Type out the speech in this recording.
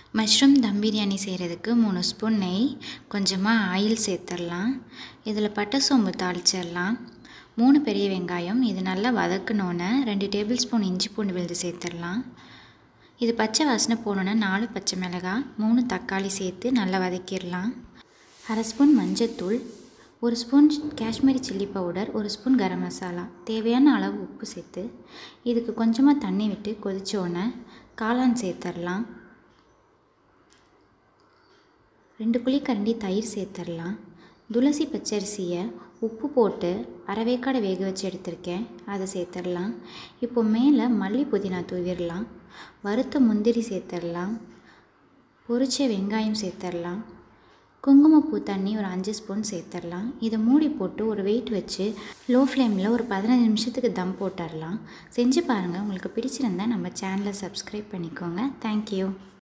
mushroom தம் பிரியாணி செய்கிறதுக்கு மூணு spoon நெய் கொஞ்சமாக ஆயில் சேர்த்துடலாம் இதில் பட்டை சோம்பு தாளிச்சிடலாம் மூணு பெரிய வெங்காயம் இது நல்லா வதக்குனோன்னே ரெண்டு டேபிள் ஸ்பூன் இஞ்சி பூண்டு விழுது சேர்த்துடலாம் இது பச்சை வாசனை போனோன்னே நாலு பச்சை மிளகாய் மூணு தக்காளி சேர்த்து நல்லா வதக்கிடலாம் அரை ஸ்பூன் மஞ்சத்தூள் ஒரு ஸ்பூன் காஷ்மீரி சில்லி பவுடர் ஒரு ஸ்பூன் கரம் மசாலா தேவையான அளவு உப்பு சேர்த்து இதுக்கு கொஞ்சமாக தண்ணி விட்டு கொதிச்சோன்னே காளான் சேர்த்துடலாம் ரெண்டு குழிக்கரண்டி தயிர் சேர்த்துடலாம் துளசி பச்சரிசியை உப்பு போட்டு அரைவேக்காடை வேக வச்சு எடுத்திருக்கேன் அதை சேர்த்துடலாம் இப்போ மேலே மல்லி புதினா தூவிடலாம் வறுத்த முந்திரி சேர்த்துடலாம் பொரிச்ச வெங்காயம் சேர்த்துடலாம் குங்குமப்பூ தண்ணி ஒரு அஞ்சு ஸ்பூன் சேர்த்துடலாம் இதை மூடி போட்டு ஒரு வெயிட் வச்சு லோ ஃப்ளேமில் ஒரு பதினஞ்சு நிமிஷத்துக்கு தம் போட்டுடலாம் செஞ்சு பாருங்கள் உங்களுக்கு பிடிச்சிருந்தா நம்ம சேனலை சப்ஸ்கிரைப் பண்ணிக்கோங்க தேங்க்யூ